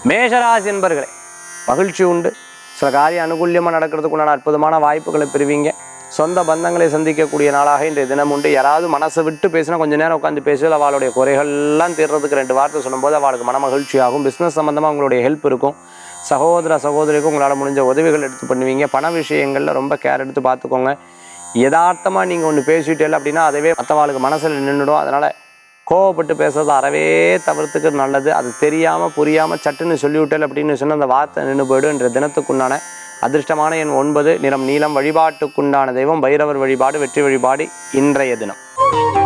மேஷராசி என்பர்களே மகிழ்ச்சி உண்டு சில காரிய அனுகூல்யமாக நடக்கிறதுக்குண்டான அற்புதமான வாய்ப்புகளை பெறுவீங்க சொந்த பந்தங்களை சந்திக்கக்கூடிய நாளாக இன்றைய தினம் உண்டு யாராவது மனசை விட்டு பேசினா கொஞ்ச நேரம் உட்காந்து பேசுவது அவளுடைய குறைகள்லாம் தீர்றதுக்கு ரெண்டு வார்த்தை சொல்லும்போது அவளுக்கு மன மகிழ்ச்சி ஆகும் பிஸ்னஸ் சம்மந்தமாக உங்களுடைய ஹெல்ப் இருக்கும் சகோதர சகோதரிக்கும் உங்களால் முடிஞ்ச உதவிகள் எடுத்து பண்ணுவீங்க பண விஷயங்களில் ரொம்ப கேர் எடுத்து பார்த்துக்கோங்க யதார்த்தமாக நீங்கள் ஒன்று பேசிட்டே அப்படின்னா அதுவே மற்றவாளுக்கு மனசில் நின்றுடும் அதனால் கோவப்பட்டு பேசுறது அறவே தவிர்த்துக்கு நல்லது அது தெரியாமல் புரியாமல் சட்டுன்னு சொல்லிவிட்டல் அப்படின்னு சொன்ன அந்த வார்த்தை நின்று போயிடும் என்ற தினத்துக்குண்டான அதிர்ஷ்டமான எண் ஒன்பது நிறம் நீளம் வழிபாட்டுக்குண்டான தெய்வம் பைரவர் வழிபாடு வெற்றி வழிபாடு இன்றைய தினம்